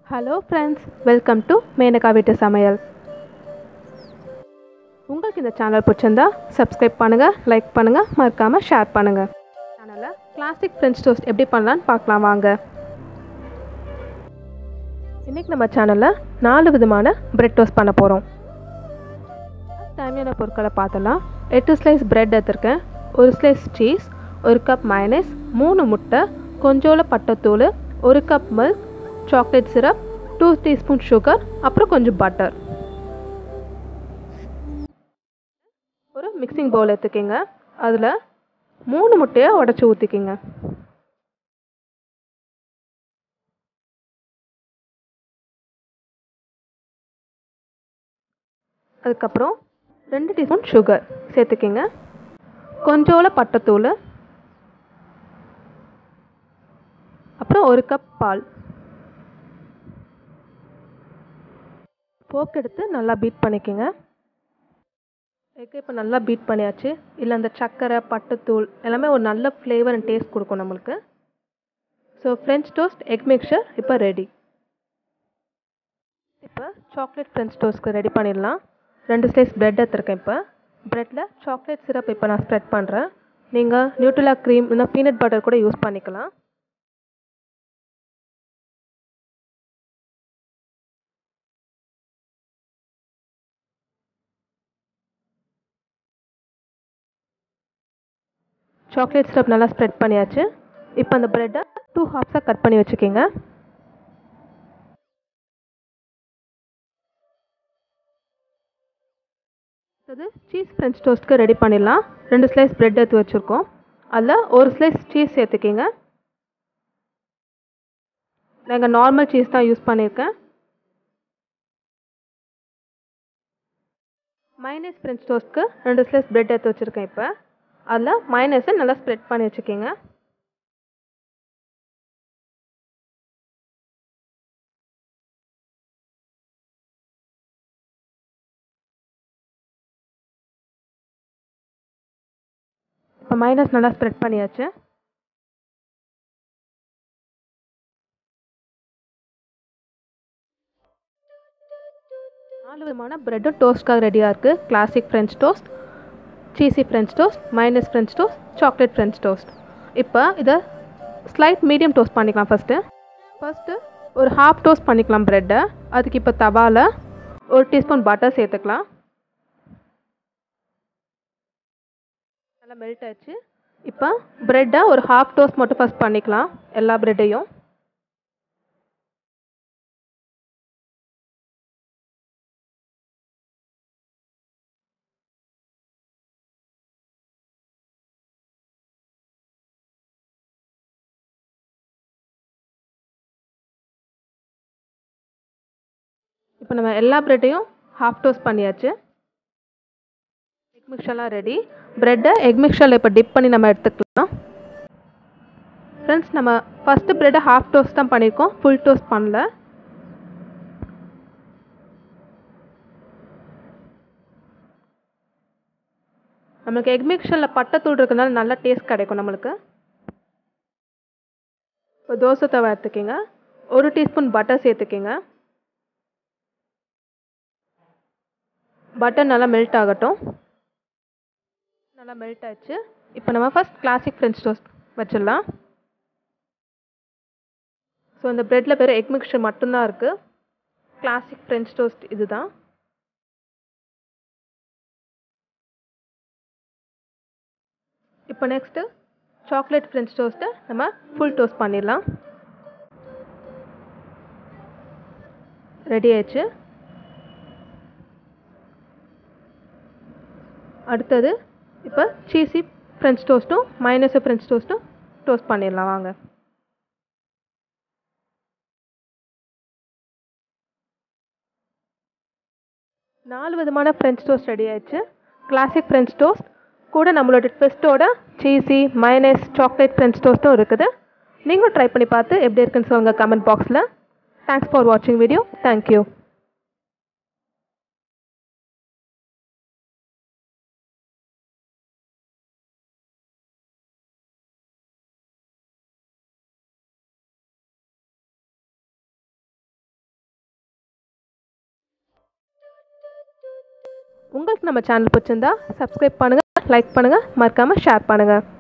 hello friends welcome to Menaka வீட்டு சமையல் உங்களுக்கு இந்த சேனல் பிடிச்சிருந்தா சப்ஸ்கிரைப் பண்ணுங்கள் லைக் பண்ணுங்கள் மறக்காமல் ஷேர் பண்ணுங்கள் சேனலில் கிளாசிக் ஃப்ரெஞ்ச் டோஸ்ட் எப்படி பண்ணலான்னு பார்க்கலாம் வாங்க இன்றைக்கி நம்ம சேனலில் நாலு விதமான பிரெட் டோஸ்ட் பண்ண போகிறோம் தேவையான பொருட்களை பார்த்தலாம் எட்டு ஸ்லைஸ் பிரெட் எடுத்திருக்கேன் ஒரு ஸ்லைஸ் சீஸ் ஒரு கப் மைனஸ் மூணு முட்டை கொஞ்சோல பட்டைத்தூள் ஒரு cup milk chocolate syrup two teaspoon sugar அப்புறம் கொஞ்சம் பட்டர் ஒரு மிக்சிங் பவுல் எடுத்துக்கிங்க அதில் மூணு முட்டையை உடச்சி ஊற்றிக்கிங்க அதுக்கப்புறம் ரெண்டு டீஸ்பூன் சுகர் சேர்த்துக்கிங்க கொஞ்சோல பட்டைத்தூள் அப்புறம் ஒரு கப் பால் போக் எடுத்து நல்லா பீட் பண்ணிக்கோங்க எக்கு இப்போ நல்லா பீட் பண்ணியாச்சு இல்லை அந்த சர்க்கரை பட்டுத்தூள் எல்லாமே ஒரு நல்ல ஃப்ளேவர் அண்ட் டேஸ்ட் கொடுக்கும் நம்மளுக்கு so French toast egg mixture இப்போ ரெடி இப்போ சாக்லேட் ஃப்ரெஞ்ச் டோஸ்ட்க்கு ரெடி பண்ணிடலாம் ரெண்டு ஸ்லைஸ் ப்ரெட் எடுத்துருக்கேன் இப்போ ப்ரெட்டில் சாக்லேட் சிரப் இப்போ நான் ஸ்ப்ரெட் பண்ணுறேன் நீங்கள் நியூட்ரலா க்ரீம் இல்லைனா பீனட் பட்டர் கூட யூஸ் பண்ணிக்கலாம் சாக்லேட் சிரப் நல்லா ஸ்ப்ரெட் பண்ணியாச்சு இப்போ அந்த ப்ரெட்டை டூ ஹாஃப்ஸாக கட் பண்ணி வச்சுக்கிங்க அது சீஸ் ஃப்ரெஞ்ச் டோஸ்ட்க்கு ரெடி பண்ணிடலாம் ரெண்டு ஸ்லைஸ் ப்ரெட் எடுத்து வச்சுருக்கோம் அதில் ஒரு ஸ்லைஸ் சீஸ் சேர்த்துக்கிங்க நாங்கள் நார்மல் சீஸ் தான் யூஸ் பண்ணியிருக்கேன் மைனஸ் ஃப்ரெஞ்ச் டோஸ்ட்க்கு ரெண்டு ஸ்லைஸ் ப்ரெட் எடுத்து வச்சுருக்கேன் இப்போ அதில் மைனஸை நல்லா ஸ்ப்ரெட் பண்ணி வச்சுக்கிங்க இப்போ மைனஸ் நல்லா ஸ்ப்ரெட் பண்ணியாச்சு நாலு விதமான ப்ரெட்டும் டோஸ்ட்காக ரெடியாக இருக்குது classic French toast cheesy French toast mayonnaise French toast chocolate French toast இப்போ இதை ஸ்லைட் மீடியம் டோஸ்ட் பண்ணிக்கலாம் ஃபஸ்ட்டு ஃபஸ்ட்டு ஒரு ஹாஃப் டோஸ்ட் பண்ணிக்கலாம் ப்ரெட்டை அதுக்கு இப்போ தவாவில் ஒரு டீஸ்பூன் பட்டர் சேர்த்துக்கலாம் நல்லா மெல்ட் ஆச்சு இப்போ ப்ரெட்டை ஒரு ஹாஃப் டோஸ்ட் மட்டும் ஃபஸ்ட் பண்ணிக்கலாம் எல்லா ப்ரெட்டையும் இப்போ நம்ம எல்லா ப்ரெட்டையும் ஹாஃப் டோஸ்ட் பண்ணியாச்சு எக் மிக்சர்லாம் ரெடி ப்ரெட்டை எக் மிக்சரில் இப்போ டிப் பண்ணி நம்ம எடுத்துக்கலாம் ஃப்ரெண்ட்ஸ் நம்ம ஃபஸ்ட்டு ப்ரெட்டை ஹாஃப் டோஸ்ட் தான் பண்ணியிருக்கோம் ஃபுல் டோஸ்ட் பண்ணல நம்மளுக்கு எக் மிக்சரில் பட்டைத்தூள் இருக்கிறதுனால நல்ல டேஸ்ட் கிடைக்கும் நம்மளுக்கு இப்போ தோசை தவா எடுத்துக்கிங்க ஒரு டீஸ்பூன் பட்டர் சேர்த்துக்கிங்க பட்டர் நல்லா மெல்ட் ஆகட்டும் நல்லா மெல்ட் ஆச்சு இப்போ நம்ம ஃபஸ்ட் கிளாசிக் ஃப்ரெஞ்ச் டோஸ்ட் வச்சிடலாம் ஸோ இந்த ப்ரெட்டில் பேர் எக் மிக்சர் மட்டும்தான் இருக்குது கிளாசிக் ஃப்ரெஞ்ச் டோஸ்ட் இதுதான் இப்போ நெக்ஸ்ட்டு சாக்லேட் ஃப்ரெஞ்ச் டோஸ்ட்டை நம்ம ஃபுல் டோஸ்ட் பண்ணிடலாம் ரெடி ஆயிடுச்சு அடுத்தது இப்போ சீஸி ஃப்ரெஞ்ச் டோஸ்ட்டும் மைனஸு ஃப்ரெஞ்ச் டோஸ்ட்டும் டோஸ்ட் பண்ணிடலாம் வாங்க நாலு விதமான ஃப்ரெஞ்ச் டோஸ்ட் ரெடி ஆயிடுச்சு கிளாசிக் ஃப்ரெஞ்ச் டோஸ்ட் கூட நம்மளோட ட்விஸ்ட்டோட சீஸி மைனஸ் சாக்லேட் ஃப்ரெஞ்ச் டோஸ்ட்டும் இருக்குது நீங்களும் ட்ரை பண்ணி பார்த்து எப்படி இருக்குன்னு சொல்லுங்கள் கமெண்ட் பாக்ஸில் தேங்க்ஸ் ஃபார் வாட்சிங் வீடியோ தேங்க்யூ உங்களுக்கு நம்ம சேனல் பிடிச்சிருந்தா சப்ஸ்கிரைப் பண்ணுங்கள் லைக் பண்ணுங்கள் மறக்காமல் ஷேர் பண்ணுங்கள்